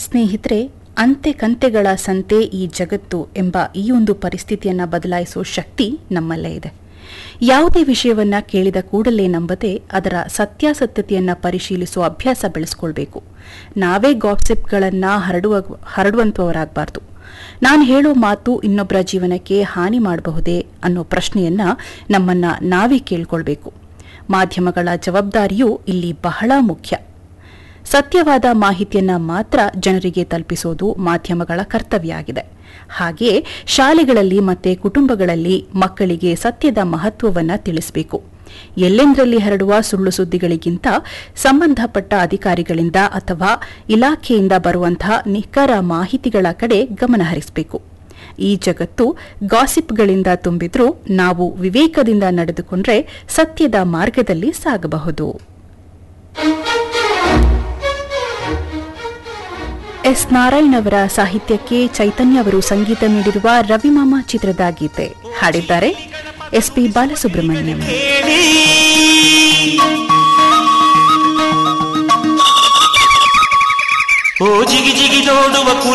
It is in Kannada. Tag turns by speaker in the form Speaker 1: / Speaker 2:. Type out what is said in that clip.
Speaker 1: ಸ್ನೇಹಿತರೆ ಅಂತೆ ಕಂತೆಗಳ ಸಂತೆ ಈ ಜಗತ್ತು ಎಂಬ ಈ ಒಂದು ಪರಿಸ್ಥಿತಿಯನ್ನ ಬದಲಾಯಿಸುವ ಶಕ್ತಿ ನಮ್ಮಲ್ಲೇ ಇದೆ ಯಾವುದೇ ವಿಷಯವನ್ನ ಕೇಳಿದ ಕೂಡಲೇ ನಂಬದೆ ಅದರ ಸತ್ಯಾಸತ್ಯತೆಯನ್ನ ಪರಿಶೀಲಿಸುವ ಅಭ್ಯಾಸ ಬೆಳೆಸ್ಕೊಳ್ಬೇಕು ನಾವೇ ಗಾಸಿಪ್ಗಳನ್ನ ಹರಡುವ ಹರಡುವಂತವರಾಗಬಾರ್ದು ನಾನು ಹೇಳೋ ಮಾತು ಇನ್ನೊಬ್ಬರ ಜೀವನಕ್ಕೆ ಹಾನಿ ಮಾಡಬಹುದೇ ಅನ್ನೋ ಪ್ರಶ್ನೆಯನ್ನ ನಮ್ಮನ್ನ ನಾವೇ ಕೇಳ್ಕೊಳ್ಬೇಕು ಮಾಧ್ಯಮಗಳ ಜವಾಬ್ದಾರಿಯೂ ಇಲ್ಲಿ ಬಹಳ ಮುಖ್ಯ ಸತ್ಯವಾದ ಮಾಹಿತಿಯನ್ನ ಮಾತ್ರ ಜನರಿಗೆ ತಲುಪಿಸೋದು ಮಾಧ್ಯಮಗಳ ಕರ್ತವ್ಯ ಆಗಿದೆ ಹಾಗೆಯೇ ಶಾಲೆಗಳಲ್ಲಿ ಮತ್ತೆ ಕುಟುಂಬಗಳಲ್ಲಿ ಮಕ್ಕಳಿಗೆ ಸತ್ಯದ ಮಹತ್ವವನ್ನ ತಿಳಿಸಬೇಕು ಎಲ್ಲೆಂದರಲ್ಲಿ ಹರಡುವ ಸುಳ್ಳು ಸುದ್ದಿಗಳಿಗಿಂತ ಸಂಬಂಧಪಟ್ಟ ಅಧಿಕಾರಿಗಳಿಂದ ಅಥವಾ ಇಲಾಖೆಯಿಂದ ಬರುವಂತಹ ನಿಖರ ಮಾಹಿತಿಗಳ ಕಡೆ ಗಮನ ಹರಿಸಬೇಕು ಈ ಜಗತ್ತು ಗಾಸಿಪ್ಗಳಿಂದ ತುಂಬಿದ್ರೂ ನಾವು ವಿವೇಕದಿಂದ ನಡೆದುಕೊಂಡ್ರೆ ಸತ್ಯದ ಮಾರ್ಗದಲ್ಲಿ ಸಾಗಬಹುದು ಎಸ್ ನಾರಾಯಣ್ ಅವರ ಸಾಹಿತ್ಯಕ್ಕೆ ಚೈತನ್ಯ ಅವರು ಸಂಗೀತ ನೀಡಿರುವ ರವಿಮಾಮ ಚಿತ್ರದ ಗೀತೆ ಹಾಡಿದ್ದಾರೆ ಎಸ್ಪಿ ಬಾಲಸುಬ್ರಹ್ಮಣ್ಯಂ
Speaker 2: ಕೇಳಿ ಓ ಜಿಗಿ ಜಿಗಿ ನೋಡುವ ಕುರಿ